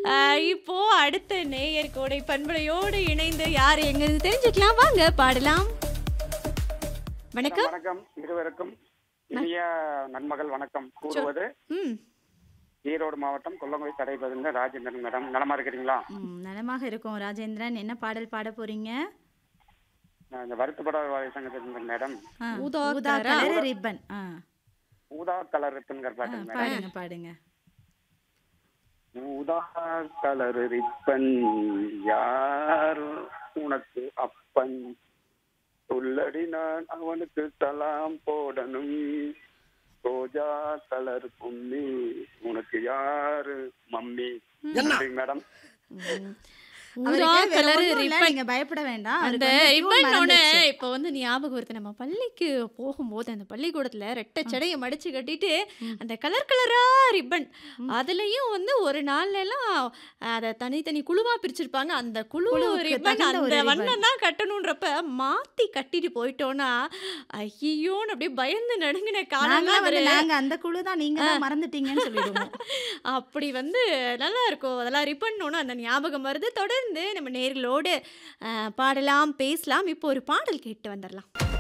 ஆ, இப்போ அடுத்த நேயர் கோடை பண்பலையோடு இணைந்து யார் எங்கிருந்து தெரிஞ்சுக்கலாம் வாங்க பாடலாம் வணக்கம் வணக்கம் இருவருக்கும் இனிய நண்பகல் வணக்கம் கூறுவது ம் ஈரோடு மாவட்டம் கொல்லங்குடி தடைபதிந்த ராஜேந்திரன் மேடம் நலமா இருக்கிறீங்களா ம், நலமாக இருக்கும் ராஜேந்திரன் என்ன பாடல் பாட போறீங்க நான் இந்த வருத்தப்பட வாழை சங்கத்தின் மேடம் ஆ, ஊதா ஊதா கலரா? கலர் ரிப்பன் ஆ ஊதா கலர் இருக்குங்கிற ஆ, பாட்டு மேடம் பாடுங்க பாடுங்க ஊதா கலர் ரிப்பன் யார் உனக்கு அப்பன் சொல்லடி நான் அவனுக்கு சலாம் போடணும் ரோஜா கலர் பொம்மி உனக்கு யாரு மம்மி நன்றி மேடம் ஊதா அவருக்கு வேற கலர் ஒண்ணும் இல்ல, ரிப்பன் நீங்க பயப்பட வேண்டாம் அந்த அவருக்கு வந்து tune ரிப்பனோட மறந்துருச்சு. இப்போ வந்து ஞாபகம் வருது நம்ம பள்ளிக்கு போகும்போது அந்த பள்ளிக்கூடத்துல ரெட்டை சடையை மடிச்சு கட்டிட்டு அந்த கலர் கலரா ரிப்பன் அதுலயும் வந்து ஒரு நாள்ல எல்லாம் அதை தனித்தனி குழுவா பிரிச்சிருப்பாங்க அந்த குழு குழுவுக்கு ரிப்பன் தகுந்த ஒரு அந்த ribbon. வண்ணம் தான் கட்டணுன்றப்ப மாத்தி கட்டிட்டு போயிட்டோம்னா ஐயோன்னு அப்படியே பயந்து நடுங்கின நாங்களாம் காலம்லாம் வந்து ஒரு நாங்க அந்த குழு தான் நீங்க தான் மறந்துட்டீங்கன்னு சொல்லிடுவோம் அப்படி வந்து நல்லா இருக்கும் அதெல்லாம் ரிப்பன்னோன்னு அந்த ஞாபகம் வருது தொடர்ந்து நம்ம நேர்களோடு அஹ், பாடலாம் பேசலாம் இப்போ ஒரு பாடல் கேட்டு வந்துடலாம்